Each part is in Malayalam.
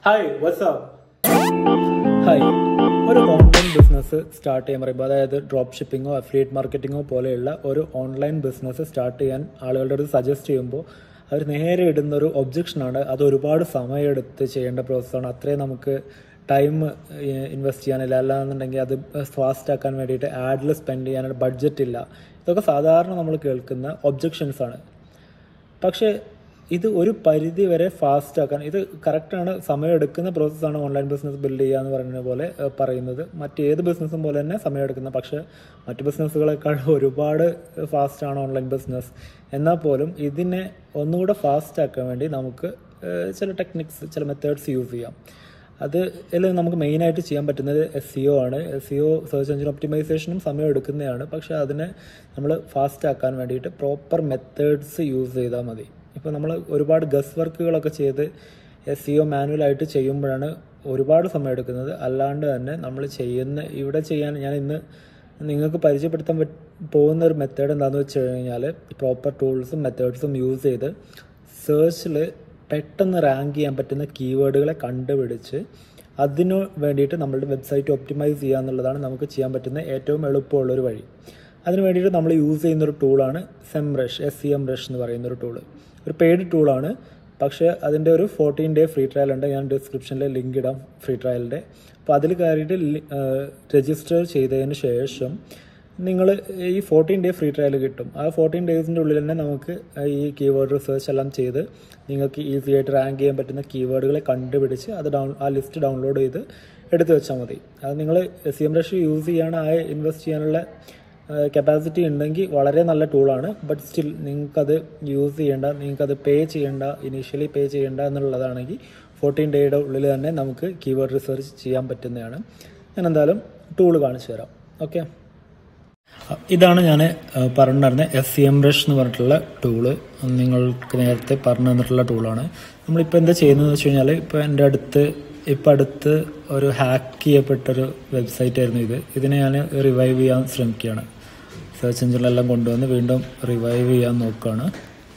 ഹായ് വാട്സ്ആപ്പ് ഹായ് ഒരു ഓൺലൈൻ ബിസിനസ് സ്റ്റാർട്ട് ചെയ്യാൻ പറയുമ്പോൾ അതായത് ഡ്രോപ്പ് ഷിപ്പിങ്ങോ അഫിലിയേറ്റ് മാർക്കറ്റിങ്ങോ പോലെയുള്ള ഒരു ഓൺലൈൻ ബിസിനസ് സ്റ്റാർട്ട് ചെയ്യാൻ ആളുകളുടെ അടുത്ത് സജസ്റ്റ് ചെയ്യുമ്പോൾ അവർ നേരെ ഇടുന്ന ഒരു ഒബ്ജക്ഷനാണ് അത് ഒരുപാട് സമയമെടുത്ത് ചെയ്യേണ്ട പ്രോസസ്സാണ് അത്രയും നമുക്ക് ടൈം ഇൻവെസ്റ്റ് ചെയ്യാനില്ല അല്ലാന്നുണ്ടെങ്കിൽ അത് ഫാസ്റ്റ് ആക്കാൻ വേണ്ടിയിട്ട് ആഡിൽ സ്പെൻഡ് ചെയ്യാനുള്ള ബഡ്ജറ്റ് ഇല്ല ഇതൊക്കെ സാധാരണ നമ്മൾ കേൾക്കുന്ന ഒബ്ജക്ഷൻസ് ആണ് പക്ഷേ ഇത് ഒരു പരിധി വരെ ഫാസ്റ്റ് ആക്കാൻ ഇത് കറക്റ്റാണ് സമയമെടുക്കുന്ന പ്രോസസ്സാണ് ഓൺലൈൻ ബിസിനസ് ബിൽഡ് ചെയ്യുക എന്ന് പറയുന്ന പോലെ ഏഹ്, പറയുന്നത് മറ്റേത് ബിസിനസ്സും പോലെ തന്നെ സമയമെടുക്കുന്ന പക്ഷേ മറ്റ് ബിസിനസ്സുകളെക്കാൾ ഒരുപാട് ഫാസ്റ്റാണ് ഓൺലൈൻ ബിസിനസ് എന്നാൽ പോലും ഇതിനെ ഒന്നുകൂടെ ഫാസ്റ്റ് ആക്കാൻ വേണ്ടി നമുക്ക് ഏഹ്, ചില ടെക്നിക്സ് ചില മെത്തേഡ്സ് യൂസ് ചെയ്യാം അത് ഇതിൽ നമുക്ക് മെയിനായിട്ട് ചെയ്യാൻ പറ്റുന്നത് എസ് സി ഒ ആണ് S C O search engine ഒപ്റ്റിമൈസേഷനും സമയം എടുക്കുന്നതാണ് പക്ഷേ അതിനെ നമ്മൾ ഫാസ്റ്റ് ആക്കാൻ വേണ്ടിയിട്ട് പ്രോപ്പർ മെത്തേഡ്സ് യൂസ് ചെയ്താൽ മതി ഇപ്പോൾ നമ്മൾ ഒരുപാട് ഗസ് വർക്കുകളൊക്കെ ചെയ്ത് എസ് സി ഒ മാനുവലായിട്ട് ചെയ്യുമ്പോഴാണ് ഒരുപാട് സമയം എടുക്കുന്നത് അല്ലാണ്ട് തന്നെ നമ്മൾ ചെയ്യുന്ന ഇവിടെ ചെയ്യാൻ ഞാൻ ഇന്ന് നിങ്ങൾക്ക് പരിചയപ്പെടുത്താൻ പറ്റ പോകുന്ന ഒരു മെത്തേഡ് എന്താണെന്ന് വെച്ച് കഴിഞ്ഞാൽ പ്രോപ്പർ ടൂൾസും മെത്തേഡ്സും യൂസ് ചെയ്ത് സെർച്ചിൽ പെട്ടെന്ന് റാങ്ക് ചെയ്യാൻ പറ്റുന്ന കീവേഡുകളെ കണ്ടുപിടിച്ച് അതിനു വേണ്ടിയിട്ട് നമ്മളുടെ വെബ്സൈറ്റ് ഒപ്റ്റിമൈസ് ചെയ്യുക എന്നുള്ളതാണ് നമുക്ക് ചെയ്യാൻ പറ്റുന്ന ഏറ്റവും എളുപ്പമുള്ളൊരു വഴി അതിന് വേണ്ടിയിട്ട് നമ്മൾ യൂസ് ചെയ്യുന്ന ഒരു ടൂളാണ് Semrush S C M rush എന്ന് പറയുന്ന ഒരു ടൂള് ഒരു പെയ്ഡ് ടൂളാണ് പക്ഷേ അതിൻ്റെ ഒരു ഫോർട്ടീൻ ഡേ ഫ്രീ ട്രയൽ ഉണ്ട് ഞാൻ ഡിസ്ക്രിപ്ഷനിൽ ലിങ്ക് ഇടാം ഫ്രീ ട്രയലിൻ്റെ അപ്പോൾ അതിൽ കയറിയിട്ട് രജിസ്റ്റർ ചെയ്തതിന് ശേഷം നിങ്ങൾ ഈ ഫോർട്ടീൻ ഡേ ഫ്രീ ട്രയൽ കിട്ടും ആ ഫോർട്ടീൻ ഡേയ്സിൻ്റെ ഉള്ളിൽ തന്നെ നമുക്ക് ഈ കീവേഡ് റിസർച്ച് എല്ലാം ചെയ്ത് നിങ്ങൾക്ക് ഈസി ആയിട്ട് റാങ്ക് ചെയ്യാൻ പറ്റുന്ന കീവേഡുകളെ കണ്ടുപിടിച്ച് അത് ഡൗൺ ആ ലിസ്റ്റ് ഡൗൺലോഡ് ചെയ്ത് എടുത്തു വെച്ചാൽ മതി അത് നിങ്ങൾ സി എം റഷ് യൂസ് ചെയ്യാണ് ആ ഇൻവെസ്റ്റ് ചെയ്യാനുള്ള കപ്പാസിറ്റി ഉണ്ടെങ്കിൽ വളരെ നല്ല ടൂളാണ് ബട്ട് സ്റ്റിൽ നിങ്ങൾക്കത് യൂസ് ചെയ്യേണ്ട നിങ്ങൾക്കത് പേ ചെയ്യേണ്ട ഇനീഷ്യലി പേ ചെയ്യേണ്ട എന്നുള്ളതാണെങ്കിൽ ഫോർട്ടീൻ ഡേയുടെ ഉള്ളിൽ തന്നെ നമുക്ക് കീവേഡ് റിസർച്ച് ചെയ്യാൻ പറ്റുന്നതാണ് ഞാൻ എന്തായാലും ടൂൾ കാണിച്ചു തരാം ഓക്കെ ഇതാണ് ഞാൻ പറഞ്ഞിരുന്ന എസ് സി എം റഷ് എന്ന് പറഞ്ഞിട്ടുള്ള ടൂള് നിങ്ങൾക്ക് നേരത്തെ പറഞ്ഞു തന്നിട്ടുള്ള ടൂളാണ് നമ്മളിപ്പോൾ എന്താ ചെയ്യുന്നതെന്ന് വെച്ച് കഴിഞ്ഞാൽ ഇപ്പോൾ എൻ്റെ അടുത്ത് ഇപ്പം അടുത്ത് ഒരു ഹാക്ക് ചെയ്യപ്പെട്ടൊരു വെബ്സൈറ്റ് ആയിരുന്നു ഇത് ഇതിനെ ഞാൻ റിവൈവ് ചെയ്യാൻ ശ്രമിക്കുകയാണ് സെർച്ച് എഞ്ചിനിലെല്ലാം കൊണ്ടുവന്ന് വീണ്ടും റിവൈവ് ചെയ്യാൻ നോക്കുകയാണ്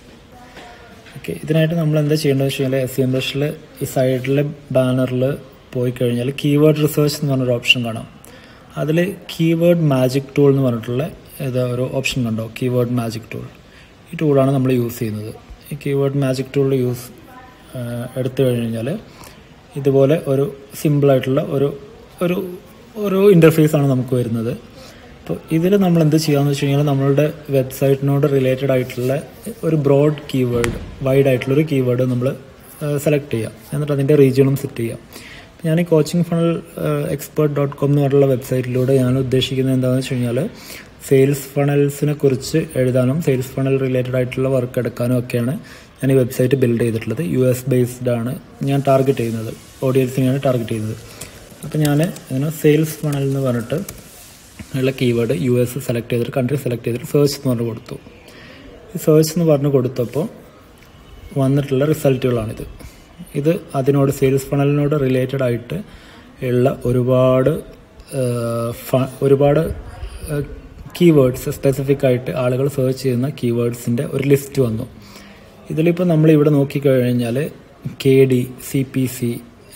ഓക്കെ ഇതിനായിട്ട് നമ്മൾ എന്താ ചെയ്യേണ്ടതെന്ന് വെച്ച് കഴിഞ്ഞാൽ എസ് സി എം റഷിൽ ഈ സൈഡിലെ ബാനറിൽ പോയി കഴിഞ്ഞാൽ കീവേഡ് റിസർച്ച് എന്ന് പറഞ്ഞൊരു ഓപ്ഷൻ കാണാം അതിൽ കീവേഡ് മാജിക് ടൂൾ എന്ന് പറഞ്ഞിട്ടുള്ള ഇത് ഒരു ഓപ്ഷൻ കണ്ടോ കീവേഡ് മാജിക് ടൂൾ ഈ ടൂളാണ് നമ്മൾ യൂസ് ചെയ്യുന്നത് ഈ കീവേഡ് മാജിക് ടൂൾ യൂസ് എടുത്തു കഴിഞ്ഞാൽ ഇതുപോലെ ഒരു സിമ്പിളായിട്ടുള്ള ഒരു ഒരു ഒരു ഇൻ്റർഫേസ് ആണ് നമുക്ക് വരുന്നത് അപ്പോൾ ഇതിൽ നമ്മൾ എന്ത് ചെയ്യാമെന്ന് വെച്ച് കഴിഞ്ഞാൽ നമ്മളുടെ വെബ്സൈറ്റിനോട് റിലേറ്റഡ് ആയിട്ടുള്ള ഒരു ബ്രോഡ് കീവേഡ് വൈഡ് ആയിട്ടുള്ള ഒരു കീവേഡ് നമ്മൾ സെലക്ട് ചെയ്യാം എന്നിട്ട് അതിൻ്റെ റീജിയണും സെറ്റ് ചെയ്യാം ഞാൻ ഈ coaching funnel expert dot com എന്ന് പറഞ്ഞുള്ള വെബ്സൈറ്റിലൂടെ ഞാൻ ഉദ്ദേശിക്കുന്നത് എന്താണെന്ന് വെച്ച് കഴിഞ്ഞാൽ സെയിൽസ് ഫണൽസിനെ കുറിച്ച് എഴുതാനും സെയിൽസ് ഫണൽ റിലേറ്റഡ് ആയിട്ടുള്ള വർക്ക് എടുക്കാനും ഒക്കെയാണ് ഞാൻ ഈ വെബ്സൈറ്റ് ബിൽഡ് ചെയ്തിട്ടുള്ളത് യു എസ് ബേസ്ഡ് ആണ് ഞാൻ ടാർഗറ്റ് ചെയ്യുന്നത് ഓഡിയൻസിനെയാണ് ടാർഗറ്റ് ചെയ്യുന്നത് അപ്പോൾ ഞാൻ ഇങ്ങനെ സെയിൽസ് ഫണൽ എന്ന് പറഞ്ഞിട്ട് ഉള്ള കീവേഡ് യു എസ് സെലക്ട് ചെയ്തിട്ട് കൺട്രി സെലക്ട് ചെയ്തിട്ട് സെർച്ച് എന്ന് പറഞ്ഞ് കൊടുത്തു ഈ സെർച്ച് എന്ന് പറഞ്ഞ് കൊടുത്തപ്പോൾ വന്നിട്ടുള്ള റിസൾട്ടുകളാണിത് ഇത് അതിനോട് സെയിൽസ് ഫണലിനോട് റിലേറ്റഡ് ആയിട്ട് ഉള്ള ഒരുപാട് ഏഹ്, ഫ- ഒരുപാട് കീവേഡ്സ് സ്പെസിഫിക് ആയിട്ട് ആളുകൾ സെർച്ച് ചെയ്യുന്ന കീവേഡ്സിൻ്റെ ഒരു ലിസ്റ്റ് വന്നു ഇതിലിപ്പോൾ നമ്മൾ ഇവിടെ നോക്കിക്കഴിഞ്ഞാൽ K D C P C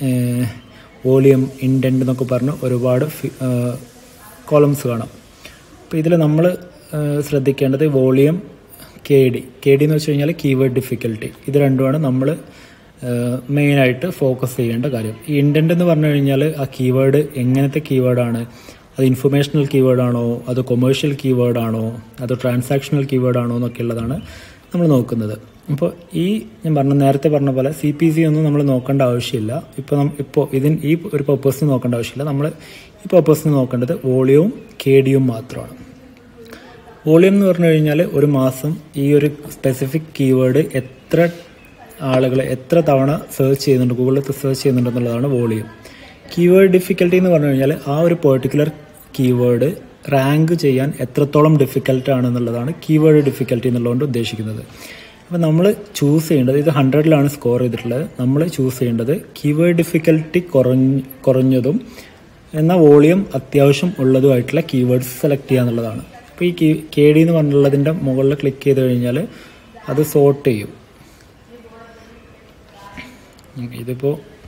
volume intent എന്നൊക്കെ പറഞ്ഞ് ഒരുപാട് കോളംസ് കാണാം അപ്പോൾ ഇതിൽ നമ്മൾ ശ്രദ്ധിക്കേണ്ടത് volume K D K D എന്ന് വെച്ച് കഴിഞ്ഞാൽ കീവേഡ് ഡിഫിക്കൽട്ടി ഇത് രണ്ടുമാണ് നമ്മൾ മെയിനായിട്ട് ഫോക്കസ് ചെയ്യേണ്ട കാര്യം ഈ ഇൻഡൻറ്റ് എന്ന് പറഞ്ഞു കഴിഞ്ഞാൽ ആ കീവേഡ് എങ്ങനത്തെ കീവേഡാണ് അത് ഇൻഫർമേഷണൽ കീവേഡാണോ അത് കൊമേഴ്ഷ്യൽ കീവേഡാണോ അത് ട്രാൻസാക്ഷണൽ കീവേഡാണോ എന്നൊക്കെ ഉള്ളതാണ് നമ്മൾ നോക്കുന്നത് അപ്പോൾ ഈ ഞാൻ പറഞ്ഞ നേരത്തെ പറഞ്ഞ പോലെ സി പി സി ഒന്നും നമ്മൾ നോക്കേണ്ട ആവശ്യമില്ല ഇപ്പോൾ നം ഇപ്പോൾ ഇതിന് ഈ ഒരു പർപ്പസിന് നോക്കേണ്ട ആവശ്യമില്ല നമ്മൾ ഈ പർപ്പസിന് നോക്കേണ്ടത് വോളിയവും കെ ഡിയും മാത്രമാണ് വോളിയം എന്ന് പറഞ്ഞു കഴിഞ്ഞാൽ ഒരു മാസം ഈ ഒരു സ്പെസിഫിക് കീവേഡ് എത്ര ആളുകൾ എത്ര തവണ സെർച്ച് ചെയ്യുന്നുണ്ട് ഗൂഗിളിൽ സെർച്ച് ചെയ്യുന്നുണ്ട് എന്നുള്ളതാണ് വോളിയം കീവേഡ് ഡിഫിക്കൽട്ടി എന്ന് പറഞ്ഞു കഴിഞ്ഞാൽ ആ ഒരു പെർട്ടിക്കുലർ കീവേഡ് റാങ്ക് ചെയ്യാൻ എത്രത്തോളം ഡിഫിക്കൽട്ട് ആണെന്നുള്ളതാണ് കീവേഡ് ഡിഫിക്കൽട്ടി എന്നുള്ളതുകൊണ്ട് ഉദ്ദേശിക്കുന്നത് അപ്പോൾ നമ്മൾ ചൂസ് ചെയ്യേണ്ടത് ഇത് ഹൺഡ്രഡിലാണ് സ്കോർ ചെയ്തിട്ടുള്ളത് നമ്മൾ ചൂസ് ചെയ്യേണ്ടത് കീവേഡ് ഡിഫിക്കൽട്ടി കുറഞ്ഞ് കുറഞ്ഞതും എന്നാൽ വോളിയം അത്യാവശ്യം ഉള്ളതുമായിട്ടുള്ള കീവേഡ്സ് സെലക്ട് ചെയ്യുക എന്നുള്ളതാണ് അപ്പോൾ ഈ കീ കെ ഡി എന്ന് പറഞ്ഞുള്ളതിൻ്റെ മുകളിൽ ക്ലിക്ക് ചെയ്ത് കഴിഞ്ഞാൽ അത് സോർട്ട് ചെയ്യും ഇതിപ്പോൾ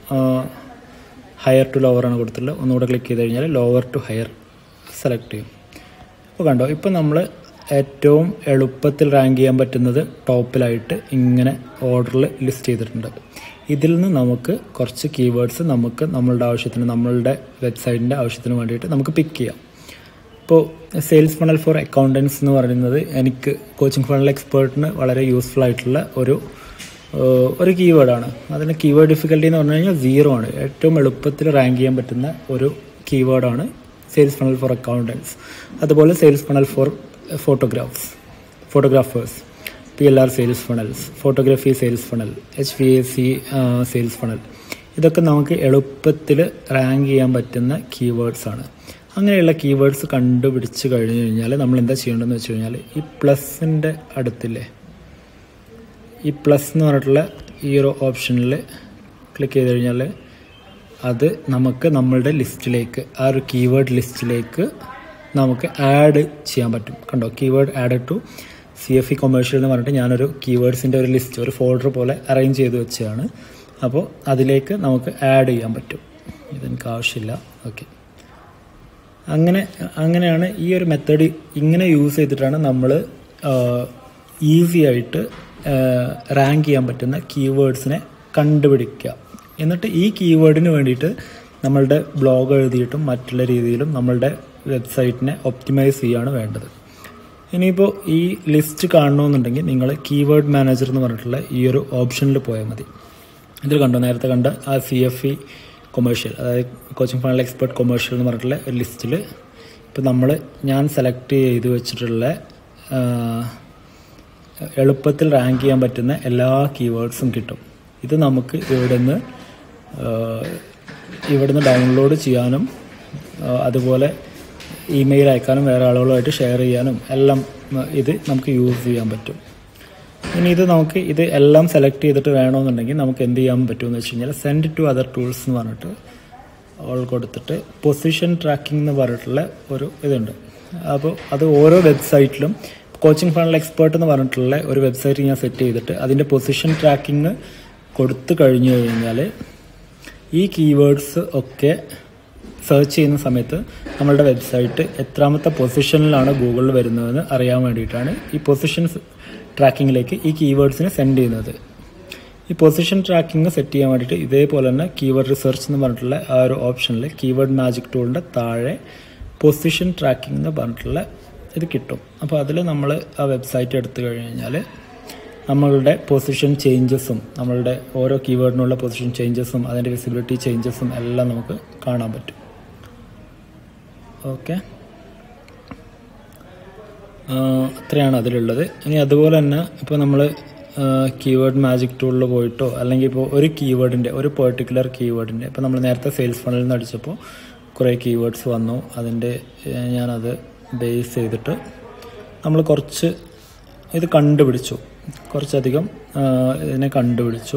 ഹയർ ടു ലോവർ ആണ് കൊടുത്തിട്ടുള്ളത് ഒന്നുകൂടെ ക്ലിക്ക് ചെയ്ത് കഴിഞ്ഞാൽ ലോവർ ടു ഹയർ സെലക്ട് ചെയ്യും അപ്പോൾ കണ്ടോ ഇപ്പോൾ നമ്മൾ ഏറ്റവും എളുപ്പത്തിൽ റാങ്ക് ചെയ്യാൻ പറ്റുന്നത് ടോപ്പിലായിട്ട് ഇങ്ങനെ ഓർഡറിൽ ലിസ്റ്റ് ചെയ്തിട്ടുണ്ട് ഇതിൽ നിന്ന് നമുക്ക് കുറച്ച് കീവേഡ്സ് നമുക്ക് നമ്മളുടെ ആവശ്യത്തിന് നമ്മളുടെ വെബ്സൈറ്റിൻ്റെ ആവശ്യത്തിന് വേണ്ടിയിട്ട് നമുക്ക് പിക്ക് ചെയ്യാം ഇപ്പോൾ സെയിൽസ് ഫണൽ ഫോർ അക്കൗണ്ടൻസ് എന്ന് പറയുന്നത് എനിക്ക് കോച്ചിങ് ഫണൽ എക്സ്പേർട്ടിന് വളരെ യൂസ്ഫുൾ ആയിട്ടുള്ള ഒരു ഏഹ്, ഒരു കീവേഡാണ് അതിന് കീവേഡ് ഡിഫിക്കൽട്ടി എന്ന് പറഞ്ഞു കഴിഞ്ഞാൽ സീറോ ആണ് ഏറ്റവും എളുപ്പത്തിൽ റാങ്ക് ചെയ്യാൻ പറ്റുന്ന ഒരു കീവേഡാണ് സെയിൽസ് ഫണൽ ഫോർ അക്കൗണ്ടൻസ് അതുപോലെ sales funnel for photographs photographers P L R sales funnels photography sales funnel H V A C sales funnel ഇതൊക്കെ നമുക്ക് എളുപ്പത്തിൽ റാങ്ക് ചെയ്യാൻ പറ്റുന്ന കീവേഡ്സ് ആണ് അങ്ങനെയുള്ള കീവേഡ്സ് കണ്ടുപിടിച്ച് കഴിഞ്ഞ് കഴിഞ്ഞാൽ നമ്മൾ എന്താ ചെയ്യേണ്ടതെന്ന് വെച്ച് കഴിഞ്ഞാൽ ഈ പ്ലസിൻ്റെ അടുത്തില്ലേ ഈ പ്ലസ് എന്ന് പറഞ്ഞിട്ടുള്ള ഈ ഒരു ഓപ്ഷനിൽ ക്ലിക്ക് ചെയ്ത് കഴിഞ്ഞാൽ അത് നമുക്ക് നമ്മളുടെ ലിസ്റ്റിലേക്ക് ആ ഒരു കീവേഡ് ലിസ്റ്റിലേക്ക് നമുക്ക് ആഡ് ചെയ്യാൻ പറ്റും കണ്ടോ keyword add to C F E commercial എന്ന് പറഞ്ഞിട്ട് ഞാനൊരു കീവേഡ്സിൻ്റെ ഒരു ലിസ്റ്റ് ഒരു ഫോൾഡർ പോലെ അറേഞ്ച് ചെയ്ത് വെച്ചതാണ് അപ്പോൾ അതിലേക്ക് നമുക്ക് ആഡ് ചെയ്യാൻ പറ്റും ഇതെനിക്ക് ആവശ്യമില്ല ഓക്കെ അങ്ങനെ അങ്ങനെയാണ് ഈ ഒരു മെത്തേഡ് ഇങ്ങനെ യൂസ് ചെയ്തിട്ടാണ് നമ്മൾ ഈസി ആയിട്ട് റാങ്ക് ചെയ്യാൻ പറ്റുന്ന കീവേഡ്സിനെ കണ്ടുപിടിക്കുക എന്നിട്ട് ഈ കീവേഡിന് വേണ്ടിയിട്ട് നമ്മളുടെ ബ്ലോഗ് എഴുതിയിട്ടും മറ്റുള്ള രീതിയിലും നമ്മളുടെ വെബ്സൈറ്റിനെ ഒപ്റ്റിമൈസ് ചെയ്യുകയാണ് വേണ്ടത് ഇനിയിപ്പോൾ ഈ ലിസ്റ്റ് കാണണമെന്നുണ്ടെങ്കിൽ നിങ്ങൾ കീവേഡ് മാനേജർ എന്ന് പറഞ്ഞിട്ടുള്ള ഈ ഒരു ഓപ്ഷനിൽ പോയാൽ മതി ഇതിൽ കണ്ടോ നേരത്തെ കണ്ട ആ സി എഫ് ഇ കൊമേഴ്ഷ്യൽ അതായത് കോച്ചിങ് ഫണൽ എക്സ്പെർട്ട് കൊമേഴ്ഷ്യൽ എന്ന് പറഞ്ഞിട്ടുള്ള ഒരു ലിസ്റ്റിൽ ഇപ്പോൾ നമ്മൾ ഞാൻ സെലക്ട് ചെയ്ത് വെച്ചിട്ടുള്ള ആ, എളുപ്പത്തിൽ റാങ്ക് ചെയ്യാൻ പറ്റുന്ന എല്ലാ കീവേഡ്സും കിട്ടും ഇത് നമുക്ക് ഇവിടുന്ന് ആ, ഇവിടുന്ന് ഡൗൺലോഡ് ചെയ്യാനും ആ, അതുപോലെ ഇമെയിൽ അയക്കാനും വേറെ ആളുകളുമായിട്ട് ഷെയർ ചെയ്യാനും എല്ലാം ആ, ഇത് നമുക്ക് യൂസ് ചെയ്യാൻ പറ്റും ഇനി ഇത് നമുക്ക് ഇത് എല്ലാം സെലക്ട് ചെയ്തിട്ട് വേണമെന്നുണ്ടെങ്കിൽ നമുക്ക് എന്ത് ചെയ്യാൻ പറ്റുമെന്ന് വെച്ച് കഴിഞ്ഞാൽ സെൻഡ് ടു അതർ ടൂൾസ് എന്ന് പറഞ്ഞിട്ട് ഓൾ കൊടുത്തിട്ട് പൊസിഷൻ ട്രാക്കിംഗ് എന്ന് പറഞ്ഞിട്ടുള്ള ഒരു ഇതുണ്ട് അപ്പോൾ അത് ഓരോ വെബ്സൈറ്റിലും കോച്ചിങ് ഫണൽ എക്സ്പേർട്ട് എന്ന് പറഞ്ഞിട്ടുള്ള ഒരു വെബ്സൈറ്റ് ഞാൻ സെറ്റ് ചെയ്തിട്ട് അതിൻ്റെ പൊസിഷൻ ട്രാക്കിംഗ് കൊടുത്തു കഴിഞ്ഞു കഴിഞ്ഞാൽ ഈ കീവേഡ്സ് ഒക്കെ സെർച്ച് ചെയ്യുന്ന സമയത്ത് നമ്മളുടെ വെബ്സൈറ്റ് എത്രാമത്തെ പൊസിഷനിലാണ് ഗൂഗിളിൽ വരുന്നതെന്ന് അറിയാൻ വേണ്ടിയിട്ടാണ് ഈ പൊസിഷൻ ട്രാക്കിങ്ങിലേക്ക് ഈ കീവേഡ്സിനെ സെൻഡ് ചെയ്യുന്നത് ഈ പൊസിഷൻ ട്രാക്കിംഗ് സെറ്റ് ചെയ്യാൻ വേണ്ടിയിട്ട് ഇതേപോലെ തന്നെ കീവേഡ് റിസർച്ച് എന്ന് പറഞ്ഞിട്ടുള്ള ആ ഒരു ഓപ്ഷനിൽ കീവേഡ് മാജിക് ടൂളിൻ്റെ താഴെ പൊസിഷൻ ട്രാക്കിംഗ് എന്ന് പറഞ്ഞിട്ടുള്ള ഇത് കിട്ടും അപ്പോൾ അതിൽ നമ്മൾ ആ വെബ്സൈറ്റ് എടുത്തു കഴിഞ്ഞാൽ നമ്മളുടെ പൊസിഷൻ ചേഞ്ചസും നമ്മളുടെ ഓരോ കീവേഡിനുള്ള പൊസിഷൻ ചേഞ്ചസും അതിൻ്റെ വിസിബിലിറ്റി ചേഞ്ചസും എല്ലാം നമുക്ക് കാണാൻ പറ്റും ഓക്കെ അത്രയാണ് അതിലുള്ളത് ഇനി അതുപോലെ തന്നെ ഇപ്പോൾ നമ്മൾ കീവേഡ് മാജിക് ടൂളിൽ പോയിട്ടോ അല്ലെങ്കിൽ ഇപ്പോൾ ഒരു കീവേഡിൻ്റെ ഒരു പെർട്ടിക്കുലർ കീവേഡിൻ്റെ ഇപ്പോൾ നമ്മൾ നേരത്തെ സെയിൽസ് ഫണ്ടിൽ നിന്ന് അടിച്ചപ്പോൾ കുറേ കീവേഡ്സ് വന്നു അതിൻ്റെ ഏഹ്, ഞാനത് ബേസ് ചെയ്തിട്ട് നമ്മൾ കുറച്ച് ഇത് കണ്ടുപിടിച്ചു കുറച്ചധികം ആ, ഇതിനെ കണ്ടുപിടിച്ചു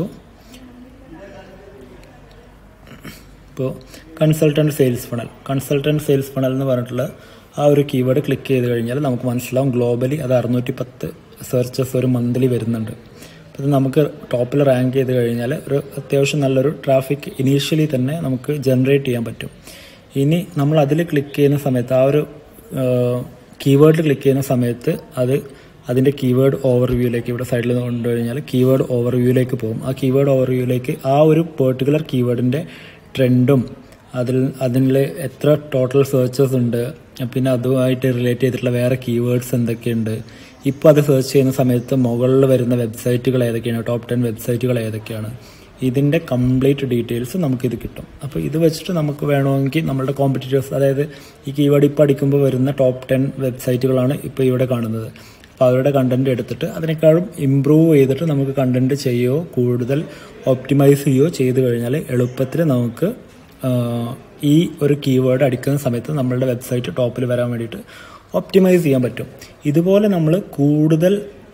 ഇപ്പോൾ consultant sales funnel consultant sales funnel എന്ന് പറഞ്ഞിട്ടുള്ള ആ ഒരു കീവേഡ് ക്ലിക്ക് ചെയ്ത് കഴിഞ്ഞാൽ നമുക്ക് മനസ്സിലാവും ഗ്ലോബലി അത് അറുന്നൂറ്റി പത്ത് സെർച്ചസ് ഒരു മന്ത്ലി വരുന്നുണ്ട് അപ്പോൾ ഇത് നമുക്ക് ടോപ്പിൽ റാങ്ക് ചെയ്ത് കഴിഞ്ഞാൽ ഒരു അത്യാവശ്യം നല്ലൊരു ട്രാഫിക് ഇനീഷ്യലി തന്നെ നമുക്ക് ജനറേറ്റ് ചെയ്യാൻ പറ്റും ഇനി നമ്മൾ അതിൽ ക്ലിക്ക് ചെയ്യുന്ന സമയത്ത് ആ ഒരു കീവേഡിൽ ക്ലിക്ക് ചെയ്യുന്ന സമയത്ത് അത് അതിൻ്റെ കീവേഡ് ഓവർവ്യൂയിലേക്ക് ഇവിടെ സൈഡിൽ കൊണ്ടുകഴിഞ്ഞാൽ കീവേഡ് ഓവർവ്യൂയിലേക്ക് പോകും ആ കീവേഡ് ഓവർവ്യൂയിലേക്ക് ആ ഒരു പെർട്ടിക്കുലർ കീവേഡിൻ്റെ ട്രെൻഡും അതിൽ അതിൽ എത്ര ടോട്ടൽ സെർച്ചസ് ഉണ്ട് പിന്നെ അതുമായിട്ട് റിലേറ്റ് ചെയ്തിട്ടുള്ള വേറെ കീവേഡ്സ് എന്തൊക്കെയുണ്ട് ഇപ്പോൾ അത് സെർച്ച് ചെയ്യുന്ന സമയത്ത് മുകളിൽ വരുന്ന വെബ്സൈറ്റുകൾ ഏതൊക്കെയാണ് ടോപ്പ് ടെൻ വെബ്സൈറ്റുകൾ ഏതൊക്കെയാണ് ഇതിൻ്റെ കംപ്ലീറ്റ് ഡീറ്റെയിൽസ് നമുക്കിത് കിട്ടും അപ്പോൾ ഇത് വെച്ചിട്ട് നമുക്ക് വേണമെങ്കിൽ നമ്മുടെ കോമ്പറ്റീറ്റേഴ്സ് അതായത് ഈ കീവേഡ് ഇപ്പോൾ അടിക്കുമ്പോൾ വരുന്ന ടോപ്പ് ടെൻ വെബ്സൈറ്റുകളാണ് ഇപ്പോൾ ഇവിടെ കാണുന്നത് അപ്പോൾ അവരുടെ കണ്ടന്റ് എടുത്തിട്ട് അതിനേക്കാളും ഇമ്പ്രൂവ് ചെയ്തിട്ട് നമുക്ക് കണ്ടന്റ് ചെയ്യുകയോ കൂടുതൽ ഒപ്റ്റിമൈസ് ചെയ്യുകയോ ചെയ്ത് കഴിഞ്ഞാൽ എളുപ്പത്തിൽ നമുക്ക് ആഹ്, ഈ ഒരു കീവേഡ് അടിക്കുന്ന സമയത്ത് നമ്മളുടെ വെബ്സൈറ്റ് ടോപ്പിൽ വരാൻ വേണ്ടിയിട്ട് ഒപ്റ്റിമൈസ് ചെയ്യാൻ പറ്റും ഇതുപോലെ നമ്മൾ കൂടുതൽ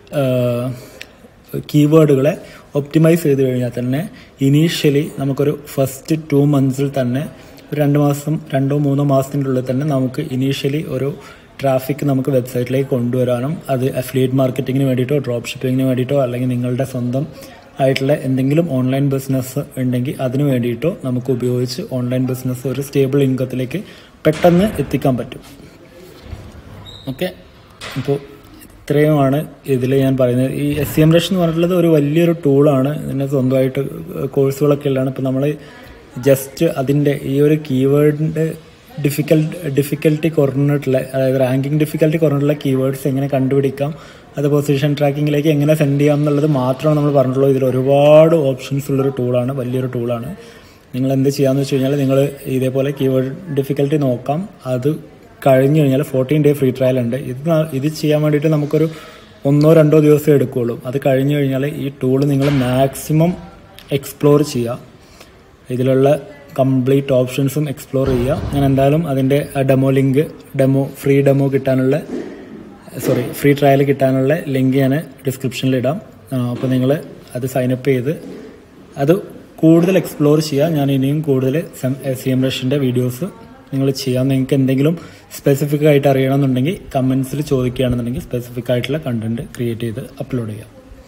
കീവേഡുകളെ ഒപ്റ്റിമൈസ് ചെയ്ത് കഴിഞ്ഞാൽ തന്നെ ഇനീഷ്യലി നമുക്കൊരു ഫസ്റ്റ് ടു മന്ത്സിൽ തന്നെ ഒരു രണ്ട് മാസം രണ്ടോ മൂന്നോ മാസത്തിൻ്റെ ഉള്ളിൽ തന്നെ നമുക്ക് ഇനീഷ്യലി ഒരു ട്രാഫിക് നമുക്ക് വെബ്സൈറ്റിലേക്ക് കൊണ്ടുവരാനും അത് അഫിലിയേറ്റ് മാർക്കറ്റിങ്ങിന് വേണ്ടിയിട്ടോ ഡ്രോപ്പ് ഷിപ്പിങ്ങിന് വേണ്ടിയിട്ടോ അല്ലെങ്കിൽ നിങ്ങളുടെ സ്വന്തം ആയിട്ടുള്ള എന്തെങ്കിലും ഓൺലൈൻ ബിസിനസ് ഉണ്ടെങ്കിൽ അതിന് വേണ്ടിയിട്ടോ നമുക്ക് ഉപയോഗിച്ച് ഓൺലൈൻ ബിസിനസ് ഒരു സ്റ്റേബിൾ ഇൻകത്തിലേക്ക് പെട്ടെന്ന് എത്തിക്കാൻ പറ്റും ഓക്കെ അപ്പോൾ ഇത്രയുമാണ് ഇതിൽ ഞാൻ പറയുന്നത് ഈ എസ് സി എം റഷ് എന്ന് പറഞ്ഞിട്ടുള്ളത് ഒരു വലിയൊരു ടൂളാണ് ഇതിന് സ്വന്തമായിട്ട് കോഴ്സുകളൊക്കെ ഉള്ളതാണ് ഇപ്പോൾ നമ്മൾ ജസ്റ്റ് അതിൻ്റെ ഈ ഒരു കീവേഡിൻ്റെ ഡിഫിക്കൽട്ട് ഡിഫിക്കൽട്ടി കുറഞ്ഞിട്ടുള്ള അതായത് റാങ്കിങ് ഡിഫിക്കൽട്ടി കുറഞ്ഞിട്ടുള്ള കീവേഡ്സ് എങ്ങനെ കണ്ടുപിടിക്കാം അത് പൊസിഷൻ ട്രാക്കിങ്ങിലേക്ക് എങ്ങനെ സെൻഡ് ചെയ്യാം എന്നുള്ളത് മാത്രമാണ് നമ്മൾ പറഞ്ഞിട്ടുള്ളൂ ഇതിൽ ഒരുപാട് ഓപ്ഷൻസ് ഉള്ളൊരു ടൂളാണ് വലിയൊരു ടൂളാണ് നിങ്ങൾ എന്ത് ചെയ്യാമെന്ന് വെച്ച് കഴിഞ്ഞാൽ നിങ്ങൾ ഇതേപോലെ കീവേഡ് ഡിഫിക്കൽട്ടി നോക്കാം അത് കഴിഞ്ഞ് കഴിഞ്ഞാൽ ഫോർട്ടീൻ ഡേ ഫ്രീ ട്രയൽ ഉണ്ട് ഇത് ന- ഇത് ചെയ്യാൻ വേണ്ടിയിട്ട് നമുക്കൊരു ഒന്നോ രണ്ടോ ദിവസം എടുക്കുകയുള്ളൂ അത് കഴിഞ്ഞ് കഴിഞ്ഞാൽ ഈ ടൂൾ നിങ്ങൾ മാക്സിമം എക്സ്പ്ലോർ ചെയ്യുക ഇതിലുള്ള കംപ്ലീറ്റ് ഓപ്ഷൻസും എക്സ്പ്ലോർ ചെയ്യുക ഞാൻ എന്തായാലും അതിൻ്റെ demo link demo free demo കിട്ടാനുള്ള സോറി ഫ്രീ ട്രയൽ കിട്ടാനുള്ള ലിങ്ക് ഞാൻ ഡിസ്ക്രിപ്ഷനിൽ ഇടാം അപ്പോൾ നിങ്ങൾ അത് സൈനപ്പ് ചെയ്ത് അത് കൂടുതൽ എക്സ്പ്ലോർ ചെയ്യുക ഞാൻ ഇനിയും കൂടുതൽ സി എം റഷിൻ്റെ വീഡിയോസ് നിങ്ങൾ ചെയ്യാം നിങ്ങൾക്ക് എന്തെങ്കിലും സ്പെസിഫിക് ആയിട്ട് അറിയണമെന്നുണ്ടെങ്കിൽ കമൻസിൽ ചോദിക്കുകയാണെന്നുണ്ടെങ്കിൽ സ്പെസിഫിക് ആയിട്ടുള്ള കണ്ടന്റ് ക്രിയേറ്റ് ചെയ്ത് അപ്ലോഡ് ചെയ്യാം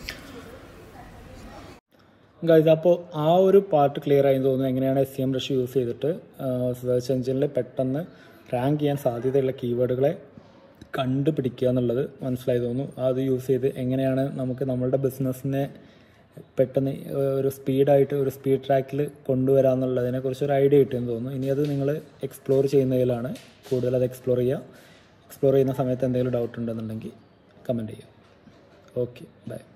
ഗൈസ് അപ്പോൾ ആ ഒരു പാർട്ട് ക്ലിയർ ആയി തോന്നുന്നു എങ്ങനെയാണ് S C M rush use ചെയ്തിട്ട് സെർച്ച് എഞ്ചിനിൽ പെട്ടെന്ന് റാങ്ക് ചെയ്യാൻ സാധ്യതയുള്ള കീവേഡുകളെ കണ്ടുപിടിക്കുക എന്നുള്ളത് മനസ്സിലായി തോന്നുന്നു അത് യൂസ് ചെയ്ത് എങ്ങനെയാണ് നമുക്ക് നമ്മളുടെ ബിസിനസ്സിനെ പെട്ടെന്ന് ഒരു സ്പീഡായിട്ട് ഒരു സ്പീഡ് ട്രാക്കിൽ കൊണ്ടുവരാമെന്നുള്ളതിനെ കുറിച്ച് ഒരു ഐഡിയ കിട്ടുമെന്ന് തോന്നുന്നു ഇനി അത് നിങ്ങൾ എക്സ്പ്ലോർ ചെയ്യുന്നതിലാണ് കൂടുതൽ അത് എക്സ്പ്ലോർ ചെയ്യുക എക്സ്പ്ലോർ ചെയ്യുന്ന സമയത്ത് എന്തെങ്കിലും ഡൗട്ട് ഉണ്ടെന്നുണ്ടെങ്കിൽ കമൻറ്റ് ചെയ്യുക ഓക്കെ ബൈ